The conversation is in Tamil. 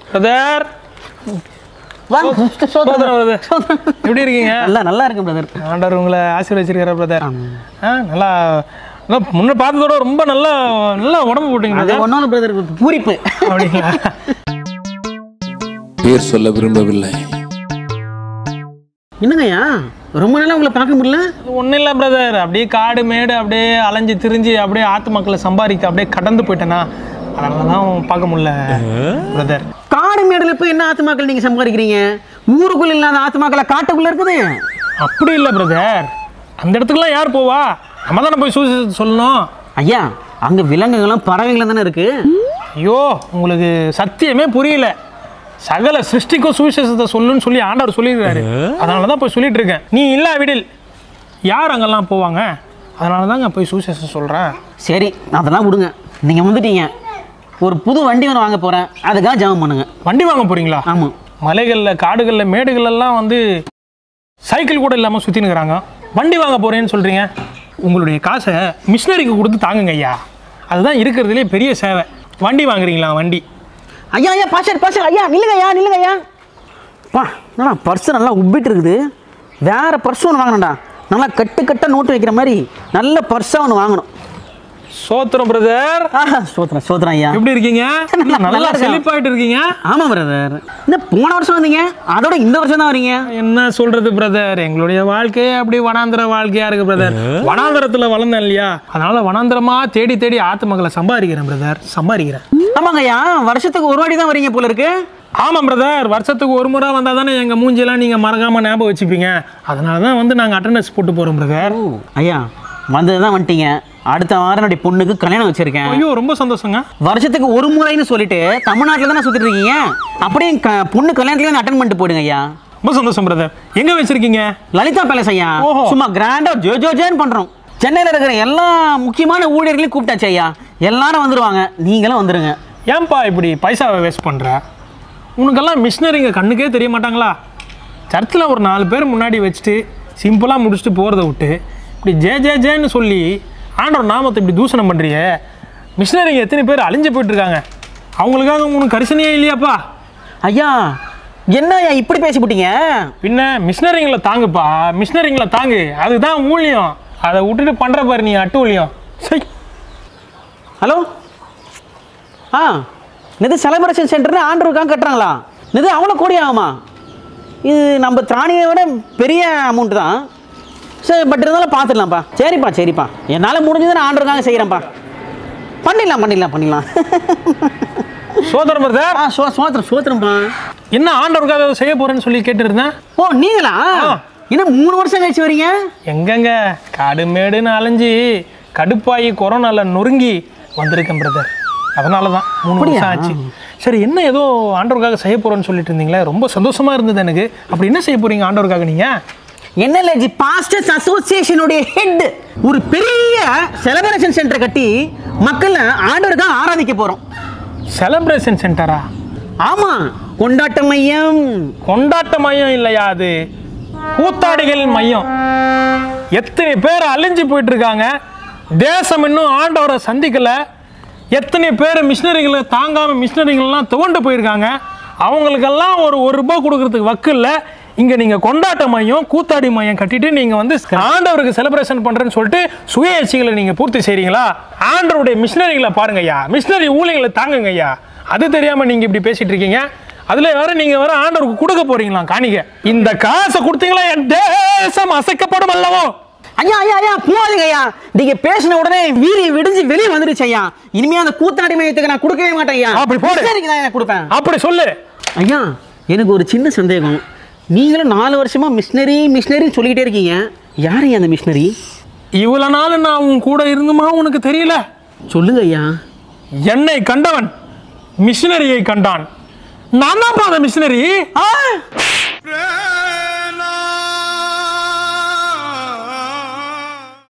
பிரதர் வா சோதரம் வருது எப்படி இருக்கீங்க நல்லா நல்லா இருக்கு பிரதர் ஆண்டவர் உங்களை ஆசீர்வச்சிருக்கிற பிரதர் ஆ நல்லா நல்லா முன்ன பார்த்ததோட ரொம்ப நல்லா நல்லா உடம்பு போட்டீங்க அது brother. ஒன்றும் பிரதர் பூரிப்பு அப்படிங்களா பேர் சொல்ல விரும்பவில்லை என்னங்கய்யா ரொம்ப நாளா உங்களை பார்க்க முடியல ஒன்றும் இல்லை பிரதர் அப்படியே காடு மேடு அப்படியே அலைஞ்சு திரிஞ்சு அப்படியே ஆத்து மக்களை சம்பாதிக்க அப்படியே கடந்து போயிட்டேனா அதனால தான் பார்க்க முடியல பிரதர் காடு மேடுல போய் என்ன ஆத்துமாக்கள் நீங்க சம்பாதிக்கிறீங்க ஊருக்குள்ள இல்லாத ஆத்துமாக்களை காட்டுக்குள்ள இருக்குது அப்படி இல்லை பிரதர் அந்த இடத்துக்குலாம் யார் போவா நம்ம தானே போய் சூசி சொல்லணும் ஐயா அங்க விலங்குகளும் பறவைகளும் தானே இருக்கு ஐயோ உங்களுக்கு சத்தியமே புரியல சகல சிருஷ்டிக்கும் சுவிசேஷத்தை சொல்லுன்னு சொல்லி ஆண்டவர் சொல்லியிருக்காரு அதனால தான் போய் சொல்லிட்டு இருக்கேன் நீ இல்லா விடில் யார் அங்கெல்லாம் போவாங்க அதனால தாங்க போய் சுவிசேஷம் சொல்கிறேன் சரி அதெல்லாம் விடுங்க நீங்க வந்துட்டீங்க ஒரு புது வண்டி ஒன்று வாங்க போறேன் அதுக்காக ஜெபம் பண்ணுங்க வண்டி வாங்க போறீங்களா ஆமா மலைகளில் காடுகளில் மேடுகளெல்லாம் வந்து சைக்கிள் கூட இல்லாமல் சுற்றினுக்கிறாங்க வண்டி வாங்க போகிறேன்னு சொல்கிறீங்க உங்களுடைய காசை மிஷினரிக்கு கொடுத்து தாங்குங்க ஐயா அதுதான் இருக்கிறதுலே பெரிய சேவை வண்டி வாங்குறீங்களா வண்டி ஐயா ஐயா பாஸ்டர் பாஸ்டர் ஐயா நில்லுங்க ஐயா நில்லுங்க ஐயா பா என்னடா பர்ஸ் நல்லா உப்பிட்டு இருக்குது வேற பர்ஸ் ஒன்று வாங்கணும்டா நல்லா கட்டு கட்ட நோட்டு வைக்கிற மாதிரி நல்ல பர்ஸாக ஒன்று வாங்கணும் சோத்திரம் பிரதர் ஆஹா சோத்திரம் சோத்திரம் ஐயா எப்படி இருக்கீங்க நல்லா நல்லா இருக்கேன். செழிப்பாயிட்டு இருக்கீங்க ஆமாம் பிரதர் இந்த போன வருஷம் வந்தீங்க அதோட இந்த வருஷம் தான் வரீங்க என்ன சொல்றது பிரதர் எங்களுடைய வாழ்க்கையே அப்படி வனாந்திர வாழ்க்கையா இருக்கு பிரதர் வனாந்திரத்துல வளர்ந்தேன் இல்லையா அதனால வனாந்திரமா தேடி தேடி ஆத்து மக்களை சம்பாதிக்கிறேன் பிரதர் சம்பாதிக்கிறேன் ஆமாங்க ஐயா வருஷத்துக்கு ஒரு வாட்டி தான் வரீங்க போல இருக்கு ஆமாம் பிரதர் வருஷத்துக்கு ஒரு முறை வந்தால் தானே எங்கள் மூஞ்சியெல்லாம் நீங்கள் மறக்காமல் ஞாபகம் வச்சுப்பீங்க அதனால தான் வந்து நாங்கள் அட்டண்டன்ஸ் போட்டு போகிறோம் பிரதர் ஐயா வந்தது தான் வந்துட்டீங்க அடுத்த வாரம் என்னுடைய பொண்ணுக்கு கல்யாணம் வச்சிருக்கேன் ஐயோ ரொம்ப சந்தோஷங்க வருஷத்துக்கு ஒரு முறைன்னு சொல்லிட்டு தமிழ்நாட்டில் தானே சுத்திட்டு இருக்கீங்க அப்படியே க- பொண்ணு கல்யாணத்துலேயே வந்து அட்டன் பண்ணிட்டு போயிடுங்க ஐயா ரொம்ப சந்தோஷம் பிரதர் எங்கே வச்சிருக்கீங்க லலிதா பேலஸ் ஐயா ஓஹோ. சும்மா கிராண்டா ஜோ ஜோ ஜோன்னு பண்றோம் சென்னையில் இருக்கிற எல்லா முக்கியமான ஊழியர்களையும் கூப்பிட்டாச்சு ஐயா எல்லாரும் வந்துருவாங்க நீங்களும் வந்துருங்க ஏன்பா இப்படி பைசாவை வேஸ்ட் பண்ணுற உனக்கெல்லாம் மிஷினரிங்க கண்ணுக்கே தெரிய மாட்டாங்களா சர்ச்சில் ஒரு நாலு பேர் முன்னாடி வச்சுட்டு சிம்பிளாக முடிச்சுட்டு போகிறத விட்டு இப்படி ஜே ஜே ஜேன்னு சொல்லி ஆண்டவர் நாமத்தை இப்படி தூஷணம் பண்ணுறியே மிஷினரிங்க எத்தனை பேர் அழிஞ்சு போயிட்டுருக்காங்க அவங்களுக்காக உனக்கு கரிசனையே இல்லையாப்பா ஐயா என்ன ஐயா இப்படி பேசிவிட்டீங்க பின்ன மிஷினரிங்களை தாங்குப்பா மிஷினரிங்களை தாங்கு அதுதான் ஊழியம் அதை விட்டுட்டு பண்ணுற பாரு நீ அட்டு ஊழியம் சை ஹலோ ஆ இது செலிப்ரேஷன் சென்டர்னு ஆண்டருக்காக கட்டுறாங்களா இது அவ்வளோ கோடி ஆகுமா இது நம்ம திராணியை விட பெரிய அமௌண்ட் தான் சரி பட் இருந்தாலும் பார்த்துடலாம்ப்பா சரிப்பா சரிப்பா என்னால் முடிஞ்சது நான் ஆண்டருக்காக செய்கிறேன்ப்பா பண்ணிடலாம் பண்ணிடலாம் பண்ணிடலாம் சோதரம் பிரதர் ஆ சோ சோத்திரம் சோத்திரம்ப்பா என்ன ஆண்டவருக்காக அதை செய்ய போகிறேன்னு சொல்லி கேட்டுருந்தேன் ஓ நீங்களா ஆ. என்ன மூணு வருஷம் கழிச்சு வரீங்க எங்கங்க காடு மேடுன்னு அலைஞ்சு கடுப்பாகி கொரோனாவில் நொறுங்கி வந்திருக்கேன் பிரதர் அதனால தான் மூணு அப்படியா? வருஷம் ஆச்சு சரி என்ன ஏதோ ஆண்டவருக்காக செய்ய போகிறோன்னு சொல்லிட்டு இருந்தீங்களே ரொம்ப சந்தோஷமா இருந்தது எனக்கு அப்படி என்ன செய்ய போறீங்க ஆண்டவருக்காக நீங்கள் என்எல்ஏஜி பாஸ்டர்ஸ் அசோசியேஷனுடைய ஹெட் ஒரு பெரிய செலிப்ரேஷன் சென்டர் கட்டி மக்களை ஆண்டவருக்காக ஆராதிக்க போகிறோம் செலப்ரேஷன் சென்டரா ஆமா கொண்டாட்ட மையம் கொண்டாட்ட மையம் இல்லையா அது கூத்தாடிகள் மையம் எத்தனை பேர் அழிஞ்சு போயிட்டு இருக்காங்க தேசம் இன்னும் ஆண்டவரை சந்திக்கல எத்தனை பேர் மிஷினரிகளை தாங்காம மிஷினரிகள்லாம் துவண்டு போயிருக்காங்க அவங்களுக்கெல்லாம் ஒரு ஒரு ரூபாய் கொடுக்கறதுக்கு வக்கு இல்லை இங்கே நீங்கள் கொண்டாட்ட மையம் கூத்தாடி மையம் கட்டிட்டு நீங்கள் வந்து ஆண்டவருக்கு செலிப்ரேஷன் பண்ணுறேன்னு சொல்லிட்டு சுய இச்சைகளை நீங்கள் பூர்த்தி செய்கிறீங்களா ஆண்டவருடைய மிஷினரிகளை பாருங்க ஐயா மிஷினரி ஊழியங்களை தாங்குங்க ஐயா அது தெரியாமல் நீங்கள் இப்படி பேசிட்டு இருக்கீங்க அதுல வேற நீங்க வேற ஆண்டவருக்கு கொடுக்க போறீங்களா காணிக்க இந்த காசை கொடுத்தீங்களா என் தேசம் அசைக்கப்படும் அல்லவோ ஐயா ஐயா ஐயா போகாதீங்க ஐயா நீங்க பேசின உடனே வீரி விடிஞ்சு வெளியே வந்துருச்சு ஐயா இனிமே அந்த கூத்தாடி மையத்துக்கு நான் கொடுக்கவே மாட்டேன் ஐயா அப்படி போடு. மிஷனரிக்கு தான் நான் கொடுப்பேன் அப்படி சொல்லு ஐயா எனக்கு ஒரு சின்ன சந்தேகம் நீங்களும் நாலு வருஷமா மிஷினரி மிஷினரின்னு சொல்லிக்கிட்டே இருக்கீங்க யார் ஐயா அந்த மிஷினரி இவ்வளவு நாள் நான் உன் கூட இருந்துமா உனக்கு தெரியல சொல்லுங்க ஐயா என்னை கண்டவன் மிஷினரியை கண்டான் நான் தான் அந்த மிஷினரி ஆ